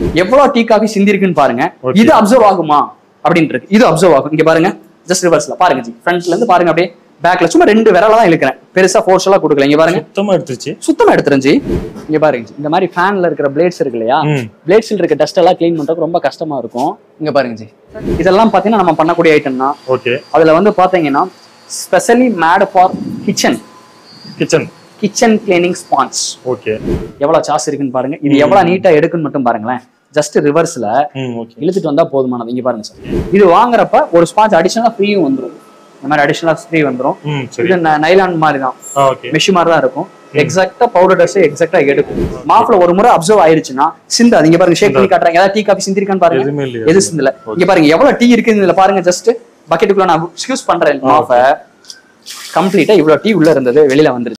எவ்வளவு tea coffee சிந்திருக்குன்னு பாருங்க Okay. இது அப்சர்வ் ஆகுமா அப்படின்னு இருக்கு இது அப்சர்வ் ஆகும் இங்க பாருங்க ஜஸ்ட் ரிவர்ஸ்ல பாருங்க ஜி ஃப்ரண்ட்ல இருந்து பாருங்க அப்படியே பேக்ல சும்மா ரெண்டு விரல தான் இழுக்கிறேன் பெருசா ஃபோர்ஸ் எல்லாம் கொடுக்கல இங்க பாருங்க சுத்தமா எடுத்துருச்சு சுத்தமா எடுத்துருந்துச்சு இங்க பாருங்க ஜி. இந்த மாதிரி ஃபேன்ல இருக்கிற பிளேட்ஸ் இருக்கு இல்லையா ம். பிளேட்ஸ்ல இருக்க டஸ்ட் எல்லாம் க்ளீன் பண்றதுக்கு ரொம்ப கஷ்டமா இருக்கும் இங்க பாருங்க ஜி இதெல்லாம் பாத்தீங்கன்னா நம்ம பண்ணக்கூடிய ஐட்டம் தான் ஓகே அதுல வந்து பாத்தீங்கன்னா specially made for kitchen kitchen kitchen cleaning sponge okay எவ்வளவு சாஸ் இருக்குன்னு பாருங்க இது எவ்வளவு நீட்டா எடுக்குன்னு மட்டும் பாருங்களேன் ஜஸ்ட் ரிவர்ஸ்ல ம் ஓகே இழுத்துட்டு வந்தா போதுமானது இங்க பாருங்க சார் இது வாங்குறப்ப ஒரு ஸ்பான்ஸ் அடிஷனலா ஃப்ரீயும் வந்துரும் இந்த மாதிரி அடிஷனலா ஃப்ரீ வந்துரும் ம் சரி இது நைலான் மாதிரி தான் ஆ ஓகே மெஷி மாதிரி தான் இருக்கும் எக்ஸாக்டா பவுடர் டஸ்ட் எக்ஸாக்டா எடுக்கும் மாப்ல ஒரு முறை அப்சர்வ் ஆயிருச்சுன்னா சிந்தாது இங்க பாருங்க ஷேக் பண்ணி காட்டுறாங்க ஏதாவது டீ காஃபி சிந்திருக்கான்னு பாருங்க எதுவுமே இல்லையா எது சிந்தல இங்க பாருங்க எவ்வளவு டீ இருக்குது இதுல பாருங்க ஜஸ்ட் பக்கெட்டுக்குள்ள நான் எக்ஸ்கியூஸ் பண்றேன் மாஃப கம்ப்ளீட்டா இவ்வளவு டீ உள்ள இருந்தது வெளியில வந்துருச்சு